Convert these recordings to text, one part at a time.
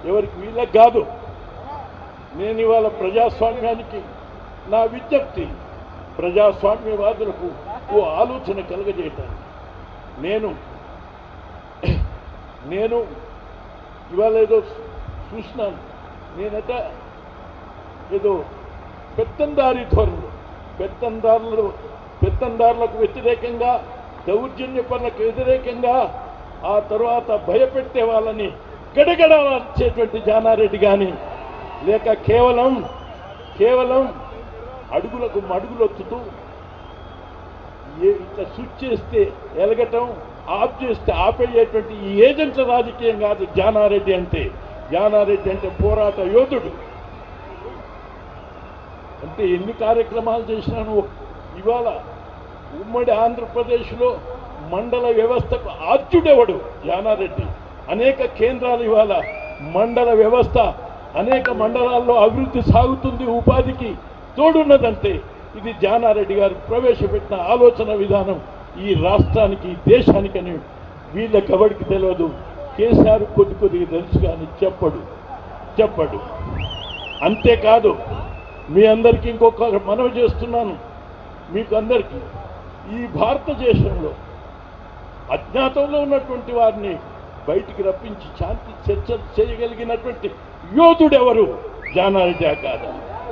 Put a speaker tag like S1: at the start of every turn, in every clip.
S1: ఎవరికి వీళ్ళకి కాదు నేను ఇవాళ ప్రజాస్వామ్యానికి నా విజ్ఞప్తి ప్రజాస్వామ్యవాదులకు ఓ ఆలోచన కలగజేయటానికి నేను నేను ఇవాళ ఏదో చూసినాను నేనట ఏదో పెత్తందారి ధోరణి పెత్తందారులు పెత్తందారులకు వ్యతిరేకంగా దౌర్జన్య పనులకు వ్యతిరేకంగా ఆ తర్వాత భయపెట్టే వాళ్ళని గడగడచేటువంటి జానారెడ్డి కానీ లేక కేవలం కేవలం అడుగులకు మడుగులొచ్చుతూ ఏ- ఇట్లా స్విచ్ చేస్తే ఎలగటం ఆఫ్ చేస్తే ఆపేయేటువంటి ఈ ఏజెంట్ల రాజకీయం కాదు జానారెడ్డి అంటే జానారెడ్డి అంటే పోరాట యోధుడు అంటే ఎన్ని కార్యక్రమాలు చేసినాను ఇవాళ ఉమ్మడి ఆంధ్రప్రదేశ్లో మండల వ్యవస్థకు ఆర్చుడెవడు జానారెడ్డి అనేక కేంద్రాలు ఇవాళ మండల వ్యవస్థ అనేక మండలాల్లో అభివృద్ధి సాగుతుంది ఉపాధికి తోడున్నదంటే ఇది జానారెడ్డి గారు ప్రవేశపెట్టిన ఆలోచన విధానం ఈ రాష్ట్రానికి ఈ దేశానికని వీళ్ళకి ఎవరికి తెలియదు కేసీఆర్ కొద్ది కొద్దిగా తెలుసు కానీ చెప్పడు చెప్పడు అంతేకాదు మీ అందరికీ ఇంకొక మనవి చేస్తున్నాను మీకు అందరికీ ఈ భారతదేశంలో అజ్ఞాతంలో ఉన్నటువంటి వారిని బయటికి రప్పించి శాంతి చర్చలు చేయగలిగినటువంటి యోధుడెవరు జానారెడ్డి కాదా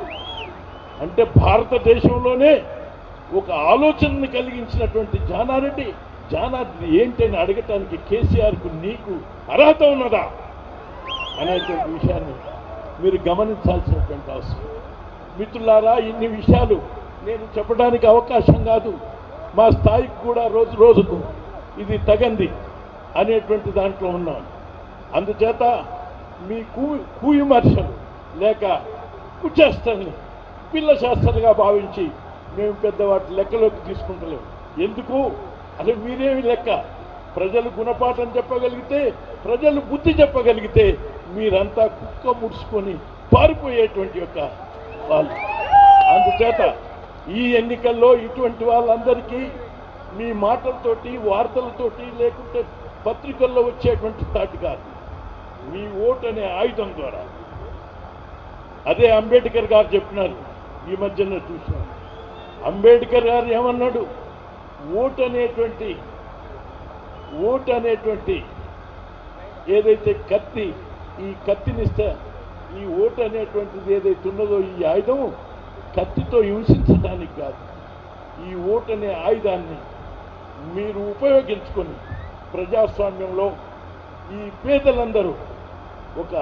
S1: అంటే భారతదేశంలోనే ఒక ఆలోచనని కలిగించినటువంటి జానారెడ్డి జానారెడ్డి ఏంటని అడగటానికి కేసీఆర్కు నీకు అర్హత ఉన్నదా అనేటువంటి విషయాన్ని మీరు గమనించాల్సినటువంటి అవసరం మిత్రులారా ఇన్ని విషయాలు నేను చెప్పడానికి అవకాశం కాదు మా స్థాయికి కూడా రోజు రోజుకు ఇది తగంది అనేటువంటి దాంట్లో ఉన్నాను అందుచేత మీ కూ కూయుమర్శలు లేక కుచేష్టల్ని పిల్ల శాస్త్రాలుగా భావించి మేము పెద్ద వాటి లెక్కలోకి తీసుకుంటలేము ఎందుకు అసలు మీరేమి లెక్క ప్రజలు గుణపాఠం చెప్పగలిగితే ప్రజలు బుద్ధి చెప్పగలిగితే మీరంతా కుక్క ముడుచుకొని పారిపోయేటువంటి యొక్క వాళ్ళు అందుచేత ఈ ఎన్నికల్లో ఇటువంటి వాళ్ళందరికీ మీ మాటలతోటి వార్తలతోటి లేకుంటే పత్రికల్లో వచ్చేటువంటి తాటి కాదు మీ ఓటు అనే ఆయుధం ద్వారా అదే అంబేద్కర్ గారు చెప్పినారు ఈ మధ్యన చూసినాం అంబేద్కర్ గారు ఏమన్నాడు ఓటు అనేటువంటి ఓటు అనేటువంటి ఏదైతే కత్తి ఈ కత్తినిస్తే ఈ ఓటు అనేటువంటిది ఏదైతే ఉన్నదో ఈ ఆయుధం కత్తితో హింసించడానికి కాదు ఈ ఓటు అనే ఆయుధాన్ని మీరు ఉపయోగించుకొని ప్రజాస్వామ్యంలో ఈ పేదలందరూ ఒక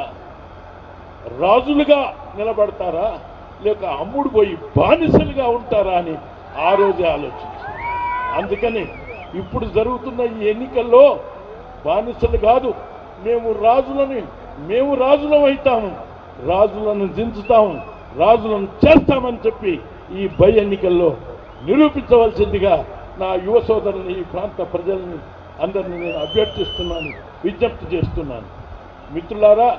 S1: రాజులుగా నిలబడతారా లేక అమ్ముడు పోయి బానిసలుగా ఉంటారా అని ఆ రోజే ఆలోచించారు అందుకని ఇప్పుడు జరుగుతున్న ఈ ఎన్నికల్లో బానిసలు కాదు మేము రాజులని మేము రాజులం అవుతాము రాజులను దించుతాము రాజులను చేస్తామని చెప్పి ఈ బై ఎన్నికల్లో నిరూపించవలసిందిగా నా యువ సోదరుని ఈ ప్రాంత ప్రజల్ని అందరినీ నేను అభ్యర్థిస్తున్నాను విజ్ఞప్తి చేస్తున్నాను మిత్రులారా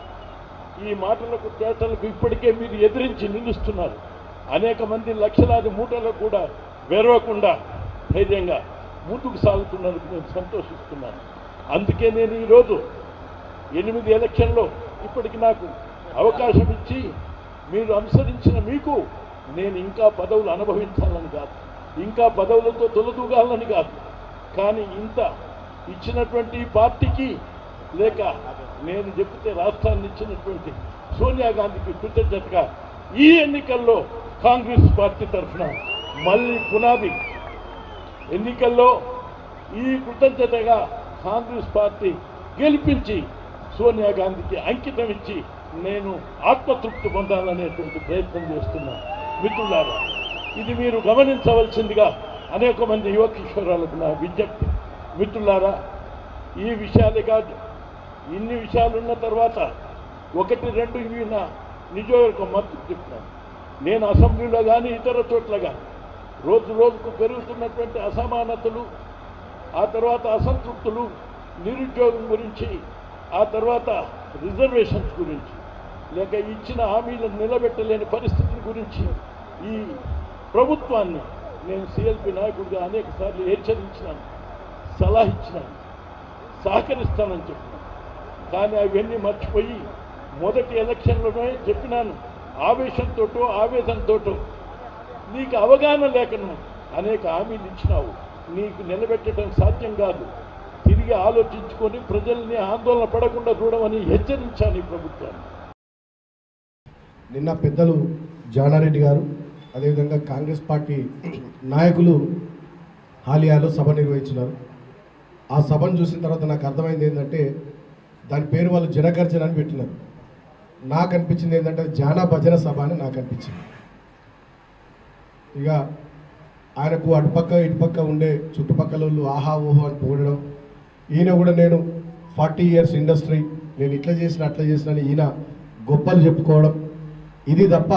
S1: ఈ మాటలకు చేతలకు ఇప్పటికే మీరు ఎదిరించి నిలుస్తున్నారు అనేక మంది లక్షలాది మూటలకు కూడా వెరవకుండా ధైర్యంగా ముందుకు సాగుతున్నందుకు నేను సంతోషిస్తున్నాను అందుకే నేను ఈరోజు ఎనిమిది ఎలక్షన్లో ఇప్పటికి నాకు అవకాశం ఇచ్చి మీరు అనుసరించిన మీకు నేను ఇంకా పదవులు అనుభవించాలని కాదు ఇంకా పదవులతో తొలదూగాలని కాదు కానీ ఇంత ఇచ్చినటువంటి ఈ పార్టీకి లేక నేను చెప్తే రాష్ట్రాన్ని ఇచ్చినటువంటి సోనియా గాంధీకి కృతజ్ఞతగా ఈ ఎన్నికల్లో కాంగ్రెస్ పార్టీ తరఫున మళ్ళీ పునాది ఎన్నికల్లో ఈ కృతజ్ఞతగా కాంగ్రెస్ పార్టీ గెలిపించి సోనియా గాంధీకి అంకితం ఇచ్చి నేను ఆత్మతృప్తి పొందాలనేటువంటి ప్రయత్నం చేస్తున్నాను మిత్రులారా ఇది మీరు గమనించవలసిందిగా అనేక మంది యువ కిషోరాలకు నా విజ్ఞప్తి మిత్రులారా ఈ విషయాలే కాదు ఇన్ని విషయాలు ఉన్న తర్వాత ఒకటి రెండు ఇవి నా నిజవర్గ మద్దతు చెప్తాను నేను అసెంబ్లీలో కానీ ఇతర చోట్ల కానీ రోజు రోజుకు పెరుగుతున్నటువంటి అసమానతలు ఆ తర్వాత అసంతృప్తులు నిరుద్యోగం గురించి ఆ తర్వాత రిజర్వేషన్స్ గురించి లేక ఇచ్చిన హామీలను నిలబెట్టలేని పరిస్థితుల గురించి ఈ ప్రభుత్వాన్ని నేను సిఎల్పి నాయకుడిగా అనేక సార్లు హెచ్చరించినాను సలహా ఇచ్చినాను సహకరిస్తానని చెప్పినాను కానీ అవన్నీ మర్చిపోయి మొదటి ఎలక్షన్లోనే చెప్పినాను ఆవేశంతోటో ఆవేదనతోటో నీకు అవగాహన లేకను అనేక హామీలు ఇచ్చినావు నీకు నిలబెట్టడం సాధ్యం కాదు తిరిగి ఆలోచించుకొని ప్రజల్ని ఆందోళన పడకుండా చూడమని హెచ్చరించాను ఈ ప్రభుత్వాన్ని
S2: నిన్న పెద్దలు జానారెడ్డి గారు అదేవిధంగా కాంగ్రెస్ పార్టీ నాయకులు హాలియాలో సభ నిర్వహించినారు ఆ సభను చూసిన తర్వాత నాకు అర్థమైంది ఏంటంటే దాని పేరు వాళ్ళు జనగర్జన అని పెట్టినారు నాకు అనిపించింది ఏంటంటే అది జానా భజన సభ అని నాకు అనిపించింది ఇక ఆయనకు అటుపక్క ఇటుపక్క ఉండే చుట్టుపక్కల వాళ్ళు ఆహా ఓహో అని పొగడడం ఈయన కూడా నేను ఫార్టీ ఇయర్స్ ఇండస్ట్రీ నేను ఇట్లా చేసిన అట్లా చేసిన అని ఈయన గొప్పలు చెప్పుకోవడం ఇది తప్ప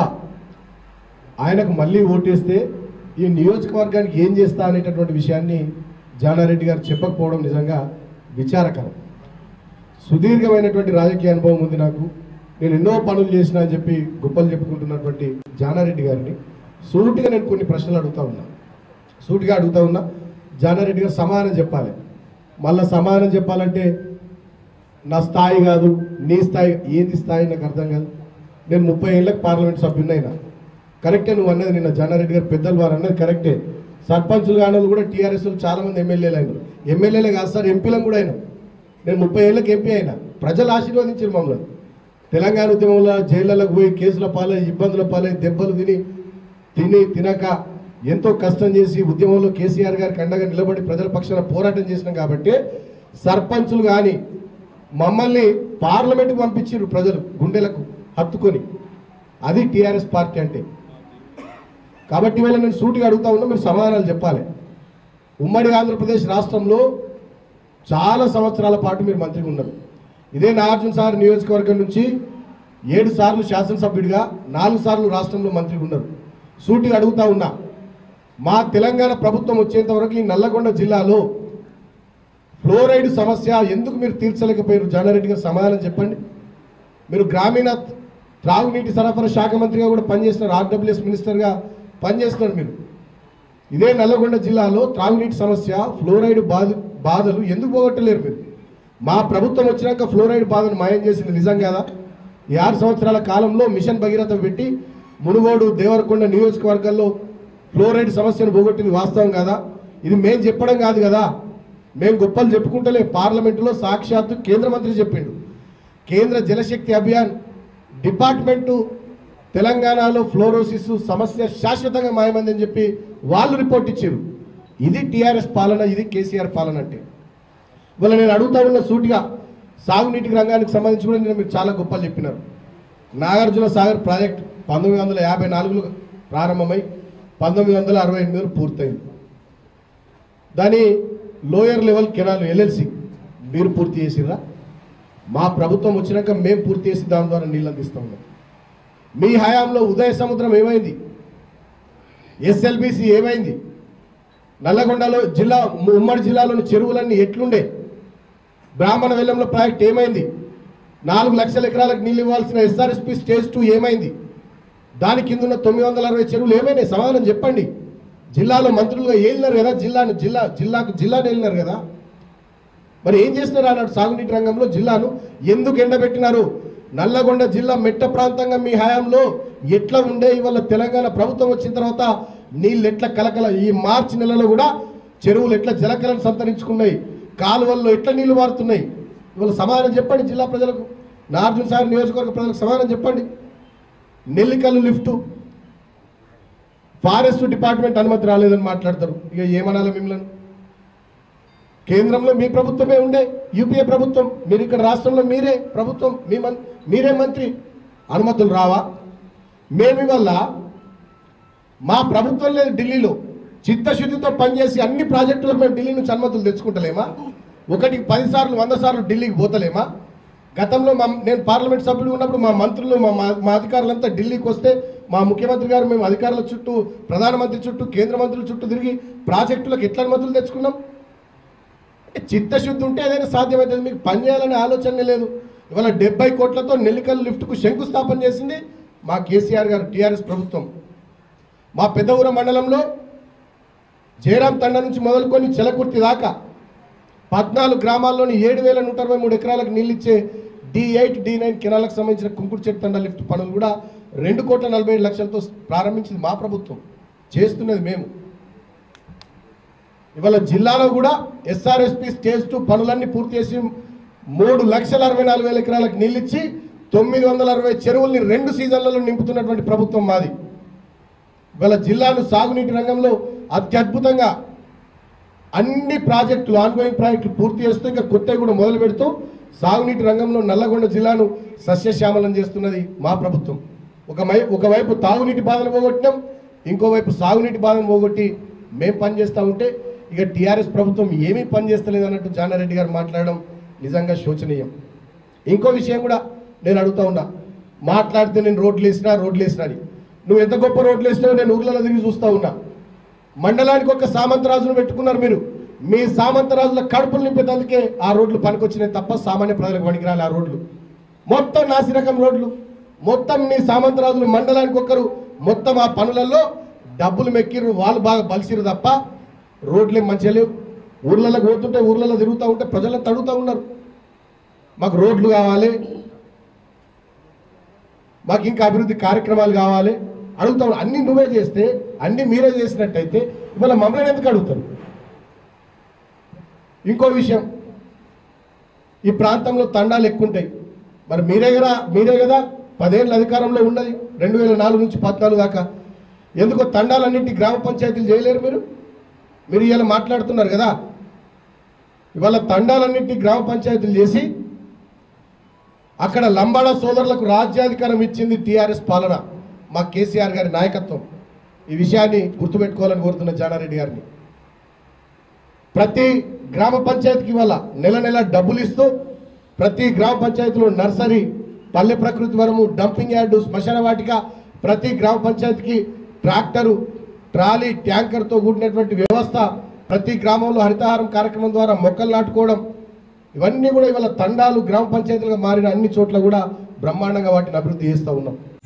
S2: ఆయనకు మళ్ళీ ఓటేస్తే ఈ నియోజకవర్గానికి ఏం చేస్తా అనేటటువంటి విషయాన్ని జానారెడ్డి గారు చెప్పకపోవడం నిజంగా విచారకరం సుదీర్ఘమైనటువంటి రాజకీయ అనుభవం ఉంది నాకు నేను ఎన్నో పనులు చేసిన అని చెప్పి గొప్పలు చెప్పుకుంటున్నటువంటి జానారెడ్డి గారిని సూటిగా నేను కొన్ని ప్రశ్నలు అడుగుతా ఉన్నా సూటిగా అడుగుతా ఉన్నా జానారెడ్డి గారు సమాధానం చెప్పాలి మళ్ళీ సమాధానం చెప్పాలంటే నా స్థాయి కాదు నీ స్థాయి ఏది స్థాయి నాకు అర్థం కాదు నేను ముప్పై ఏళ్ళకి పార్లమెంట్ సభ్యున్నైనా కరెక్టే నువ్వు అన్నది నిన్న జానారెడ్డి గారు పెద్దలు వారు అన్నది కరెక్టే సర్పంచులు కాని వాళ్ళు కూడా టీఆర్ఎస్ చాలా మంది ఎమ్మెల్యేలు అయినారు ఎమ్మెల్యేలే కాదు సార్ ఎంపీలను కూడా అయినా నేను ముప్పై ఏళ్ళకి ఎంపీ అయినా ప్రజలు ఆశీర్వదించారు మమ్మల్ని తెలంగాణ ఉద్యమంలో జైళ్ళకు పోయి కేసుల పాలై ఇబ్బందుల పాలై దెబ్బలు తిని తిని తినక ఎంతో కష్టం చేసి ఉద్యమంలో కేసీఆర్ గారికి అండగా నిలబడి ప్రజల పక్షాన పోరాటం చేసినాం కాబట్టి సర్పంచులు కానీ మమ్మల్ని పార్లమెంట్కి పంపించారు ప్రజలు గుండెలకు హత్తుకొని అది టీఆర్ఎస్ పార్టీ అంటే కాబట్టి ఇవాళ నేను సూటిగా అడుగుతా ఉన్నా మీరు సమాధానాలు చెప్పాలి ఉమ్మడి ఆంధ్రప్రదేశ్ రాష్ట్రంలో చాలా సంవత్సరాల పాటు మీరు మంత్రిగా ఉన్నారు ఇదే నాగార్జున సార్ నియోజకవర్గం నుంచి ఏడు సార్లు శాసనసభ్యుడిగా నాలుగు సార్లు రాష్ట్రంలో మంత్రిగా ఉన్నారు సూటిగా అడుగుతా ఉన్నా మా తెలంగాణ ప్రభుత్వం వచ్చేంత వరకు ఈ నల్లగొండ జిల్లాలో ఫ్లోరైడ్ సమస్య ఎందుకు మీరు తీర్చలేకపోయారు జానారెడ్డి గారు సమాధానం చెప్పండి మీరు గ్రామీణ త్రాగునీటి సరఫరా శాఖ మంత్రిగా కూడా పనిచేస్తున్నారు ఆర్డబ్ల్యూఎస్ మినిస్టర్గా పనిచేస్తున్నారు మీరు ఇదే నల్లగొండ జిల్లాలో త్రాగునీటి సమస్య ఫ్లోరైడ్ బాధ బాధలు ఎందుకు పోగొట్టలేరు మీరు మా ప్రభుత్వం వచ్చినాక ఫ్లోరైడ్ బాధను మాయం చేసింది నిజం కదా ఈ ఆరు సంవత్సరాల కాలంలో మిషన్ భగీరథ పెట్టి మునుగోడు దేవరకొండ నియోజకవర్గాల్లో ఫ్లోరైడ్ సమస్యను పోగొట్టింది వాస్తవం కదా ఇది మేం చెప్పడం కాదు కదా మేము గొప్పలు చెప్పుకుంటలే పార్లమెంటులో సాక్షాత్తు కేంద్ర మంత్రి చెప్పిండు కేంద్ర జలశక్తి అభియాన్ డిపార్ట్మెంటు తెలంగాణలో ఫ్లోరోసిస్ సమస్య శాశ్వతంగా మాయమైందని చెప్పి వాళ్ళు రిపోర్ట్ ఇచ్చారు ఇది టీఆర్ఎస్ పాలన ఇది కేసీఆర్ పాలన అంటే ఇవాళ నేను అడుగుతా ఉన్న సూటిగా సాగునీటి రంగానికి సంబంధించి కూడా నేను మీరు చాలా గొప్పలు చెప్పినారు నాగార్జున సాగర్ ప్రాజెక్ట్ పంతొమ్మిది వందల యాభై నాలుగులో ప్రారంభమై పంతొమ్మిది వందల అరవై ఎనిమిదిలో పూర్తయింది దాని లోయర్ లెవెల్ కెనాల్ ఎల్ఎల్సి మీరు పూర్తి చేసిర్రా మా ప్రభుత్వం వచ్చినాక మేము పూర్తి చేసి దాని ద్వారా నీళ్ళు అందిస్తా ఉన్నాం మీ హయాంలో ఉదయ సముద్రం ఏమైంది ఎస్ఎల్బిసి ఏమైంది నల్లగొండలో జిల్లా ఉమ్మడి జిల్లాలోని చెరువులన్నీ ఎట్లుండే బ్రాహ్మణ వెల్లంలో ప్రాజెక్ట్ ఏమైంది నాలుగు లక్షల ఎకరాలకు నీళ్ళు ఇవ్వాల్సిన ఎస్ఆర్ఎస్పి స్టేజ్ టూ ఏమైంది దాని కింద ఉన్న తొమ్మిది వందల అరవై చెరువులు ఏమైనాయి సమాధానం చెప్పండి జిల్లాలో మంత్రులుగా ఏలినారు కదా జిల్లాను జిల్లా జిల్లాకు జిల్లాను ఏలినారు కదా మరి ఏం చేస్తున్నారు అన్నాడు సాగునీటి రంగంలో జిల్లాను ఎందుకు ఎండబెట్టినారు నల్లగొండ జిల్లా మెట్ట ప్రాంతంగా మీ హయాంలో ఎట్లా ఉండే ఇవాళ తెలంగాణ ప్రభుత్వం వచ్చిన తర్వాత నీళ్ళు ఎట్లా కలకల ఈ మార్చి నెలలో కూడా చెరువులు ఎట్లా జలకలను సంతరించుకున్నాయి కాలువల్లో ఎట్లా నీళ్లు మారుతున్నాయి ఇవాళ సమాధానం చెప్పండి జిల్లా ప్రజలకు నార్జున సాగర్ నియోజకవర్గ ప్రజలకు సమాధానం చెప్పండి నెల్లికల్లు లిఫ్టు ఫారెస్ట్ డిపార్ట్మెంట్ అనుమతి రాలేదని మాట్లాడతారు ఇక ఏమనాలి మిమ్మల్ని కేంద్రంలో మీ ప్రభుత్వమే ఉండే యూపీఏ ప్రభుత్వం మీరు ఇక్కడ రాష్ట్రంలో మీరే ప్రభుత్వం మీ మన్ మీరే మంత్రి అనుమతులు రావా మేము వల్ల మా ప్రభుత్వం లేదు ఢిల్లీలో చిత్తశుద్ధితో పనిచేసి అన్ని ప్రాజెక్టులకు మేము ఢిల్లీ నుంచి అనుమతులు తెచ్చుకుంటలేమా ఒకటికి పది సార్లు వంద సార్లు ఢిల్లీకి పోతలేమా గతంలో మా నేను పార్లమెంట్ సభ్యుడు ఉన్నప్పుడు మా మంత్రులు మా మా- మా అధికారులంతా ఢిల్లీకి వస్తే మా ముఖ్యమంత్రి గారు మేము అధికారుల చుట్టూ ప్రధానమంత్రి చుట్టూ కేంద్ర మంత్రుల చుట్టూ తిరిగి ప్రాజెక్టులకు ఎట్లా అనుమతులు తెచ్చుకున్నాం అంటే చిత్తశుద్ధి ఉంటే ఏదైనా సాధ్యమవుతుంది మీకు పని చేయాలనే ఆలోచనే లేదు ఇవాళ డెబ్బై కోట్లతో నెల్లికల్ లిఫ్ట్కు శంకుస్థాపన చేసింది మా కేసీఆర్ గారు టీఆర్ఎస్ ప్రభుత్వం మా పెద్దవూర మండలంలో జయరాం తండ నుంచి మొదలుకొని చెలకుర్తి దాకా పద్నాలుగు గ్రామాల్లోని ఏడు వేల నూట అరవై మూడు ఎకరాలకు నీళ్ళు ఇచ్చే డి ఎయిట్ డి నైన్ కెనాలకు సంబంధించిన కుంకుడు చెట్టు తండ లిఫ్ట్ పనులు కూడా రెండు కోట్ల నలభై ఏడు లక్షలతో ప్రారంభించింది మా ప్రభుత్వం చేస్తున్నది మేము ఇవాళ జిల్లాలో కూడా ఎస్ఆర్ఎస్పి స్టేజ్ టూ పనులన్నీ పూర్తి చేసి మూడు లక్షల అరవై నాలుగు వేల ఎకరాలకు నీళ్ళు ఇచ్చి తొమ్మిది వందల అరవై చెరువుల్ని రెండు సీజన్లలో నింపుతున్నటువంటి ప్రభుత్వం మాది ఇవాళ జిల్లాను సాగునీటి రంగంలో అత్యద్భుతంగా అన్ని ప్రాజెక్టులు ఆన్గోయింగ్ ప్రాజెక్టులు పూర్తి చేస్తూ ఇంకా కొత్తవి కూడా మొదలు పెడుతూ సాగునీటి రంగంలో నల్లగొండ జిల్లాను సస్యశ్యామలం చేస్తున్నది మా ప్రభుత్వం ఒక మై ఒకవైపు తాగునీటి బాధను పోగొట్టినాం ఇంకోవైపు సాగునీటి బాధను పోగొట్టి మేం పనిచేస్తూ ఉంటే ఇక టీఆర్ఎస్ ప్రభుత్వం ఏమీ పని చేస్తలేదు అన్నట్టు జానారెడ్డి గారు మాట్లాడడం నిజంగా శోచనీయం ఇంకో విషయం కూడా నేను అడుగుతా ఉన్నా మాట్లాడితే నేను రోడ్లు వేసినా రోడ్లు వేసినా అని నువ్వు ఎంత గొప్ప రోడ్లు వేసినావో నేను ఊర్లలో తిరిగి చూస్తూ ఉన్నా మండలానికి ఒక సామంతరాజును పెట్టుకున్నారు మీరు మీ సామంతరాజుల కడుపులు నింపేందుకే ఆ రోడ్లు పనికొచ్చినాయి తప్ప సామాన్య ప్రజలకు పనికిరాలి ఆ రోడ్లు మొత్తం నాసిరకం రోడ్లు మొత్తం మీ సామంతరాజులు మండలానికి ఒక్కరు మొత్తం ఆ పనులలో డబ్బులు మెక్కిర్రు వాళ్ళు బాగా బలిసిరు తప్ప రోడ్లు ఏం మంచిగా లేవు ఊర్లలో పోతుంటే ఊర్లలో తిరుగుతూ ఉంటే ప్రజలను తడుగుతూ ఉన్నారు మాకు రోడ్లు కావాలి మాకు ఇంకా అభివృద్ధి కార్యక్రమాలు కావాలి అడుగుతా ఉన్నారు. అన్ని నువ్వే చేస్తే అన్ని మీరే చేసినట్టయితే ఇవాళ మమ్మల్ని ఎందుకు అడుగుతారు ఇంకో విషయం ఈ ప్రాంతంలో తండాలు ఎక్కువ ఉంటాయి మరి మీరే కదా మీరే కదా పదేళ్ళ అధికారంలో ఉన్నది రెండు వేల నాలుగు నుంచి పద్నాలుగు దాకా ఎందుకో తండాలన్నింటి గ్రామ పంచాయతీలు చేయలేరు మీరు మీరు ఇలా మాట్లాడుతున్నారు కదా ఇవాళ తండాలన్నింటి గ్రామ పంచాయతీలు చేసి అక్కడ లంబాడ సోదరులకు రాజ్యాధికారం ఇచ్చింది టీఆర్ఎస్ పాలన మా కేసీఆర్ గారి నాయకత్వం ఈ విషయాన్ని గుర్తుపెట్టుకోవాలని కోరుతున్న జానారెడ్డి గారిని ప్రతి గ్రామ పంచాయతీకి వల్ల నెల నెల డబ్బులు ఇస్తూ ప్రతి గ్రామ పంచాయతీలో నర్సరీ పల్లె ప్రకృతి వరము డంపింగ్ యార్డు శ్మశాన వాటిక ప్రతి గ్రామ పంచాయతీకి ట్రాక్టరు ట్రాలీ ట్యాంకర్తో కూడినటువంటి వ్యవస్థ ప్రతి గ్రామంలో హరితహారం కార్యక్రమం ద్వారా మొక్కలు నాటుకోవడం ఇవన్నీ కూడా ఇవాళ తండాలు గ్రామ పంచాయతీలుగా మారిన అన్ని చోట్ల కూడా బ్రహ్మాండంగా వాటిని అభివృద్ధి చేస్తూ ఉన్నాం